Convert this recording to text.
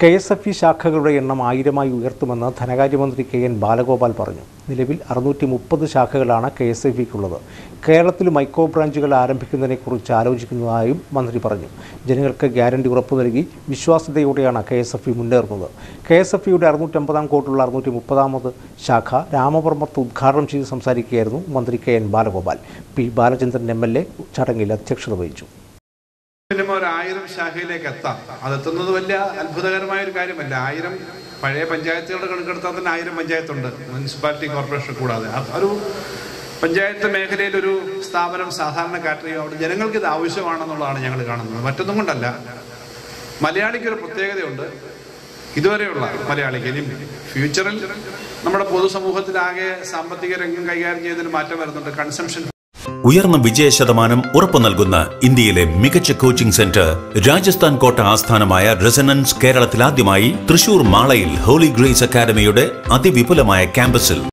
K S F E ശാഖകളുടെ എണ്ണം ആയിരമായി ഉയർത്തുമെന്ന് ധനകാര്യമന്ത്രി കെ എൻ ബാലഗോപാൽ പറഞ്ഞു നിലവിൽ അറുന്നൂറ്റി മുപ്പത് ശാഖകളാണ് കെ എസ് എഫ് ഇക്കുള്ളത് കേരളത്തിൽ മൈക്രോ ബ്രാഞ്ചുകൾ ആരംഭിക്കുന്നതിനെക്കുറിച്ച് ആലോചിക്കുന്നതായും മന്ത്രി പറഞ്ഞു ജനങ്ങൾക്ക് ഗ്യാരണ്ടി ഉറപ്പു നൽകി വിശ്വാസ്യതയോടെയാണ് കെ എസ് എഫ് ഇ മുന്നേറുന്നത് കെ എസ് എഫ് ഇയുടെ അറുന്നൂറ്റമ്പതാം കോട്ടുള്ള അറുന്നൂറ്റി മുപ്പതാമത് ശാഖ രാമവർമ്മത്ത് ഉദ്ഘാടനം ചെയ്ത് സംസാരിക്കുകയായിരുന്നു മന്ത്രി K N Balagopal P Balachandran M L A ചടങ്ങിൽ അധ്യക്ഷത വഹിച്ചു മിനിമം ഒരു ആയിരം ശാഖയിലേക്ക് എത്താം അതെത്തുന്നത് വലിയ അത്ഭുതകരമായ ഒരു കാര്യമല്ല ആയിരം പഴയ പഞ്ചായത്തുകളുടെ കണക്കെടുത്താൽ തന്നെ ആയിരം പഞ്ചായത്തുണ്ട് മുനിസിപ്പാലിറ്റി കോർപ്പറേഷൻ കൂടാതെ അ- ഒരു പഞ്ചായത്ത് മേഖലയിൽ ഒരു സ്ഥാപനം സാധാരണക്കാരനെയോ അവിടെ ജനങ്ങൾക്ക് ഇത് ആവശ്യമാണെന്നുള്ളതാണ് ഞങ്ങൾ കാണുന്നത് മറ്റൊന്നും കൊണ്ടല്ല മലയാളിക്ക് ഒരു പ്രത്യേകതയുണ്ട് ഇതുവരെയുള്ള മലയാളിക്ക് ഇനി ഫ്യൂച്ചറിൽ നമ്മുടെ പൊതുസമൂഹത്തിലാകെ സാമ്പത്തിക രംഗം കൈകാര്യം ചെയ്യുന്നതിന് മാറ്റം വരുന്നുണ്ട് കൺസംഷൻ ഉയർന്ന വിജയ ശതമാനം ഉറപ്പു നൽകുന്ന ഇന്ത്യയിലെ മികച്ച കോച്ചിംഗ് സെന്റർ രാജസ്ഥാൻ കോട്ട ആസ്ഥാനമായ റെസനൻസ് കേരളത്തിൽ ആദ്യമായി തൃശൂർ മാളയിൽ ഹോളി ഗ്രേസ് അക്കാദമിയുടെ അതിവിപുലമായ ക്യാമ്പസിൽ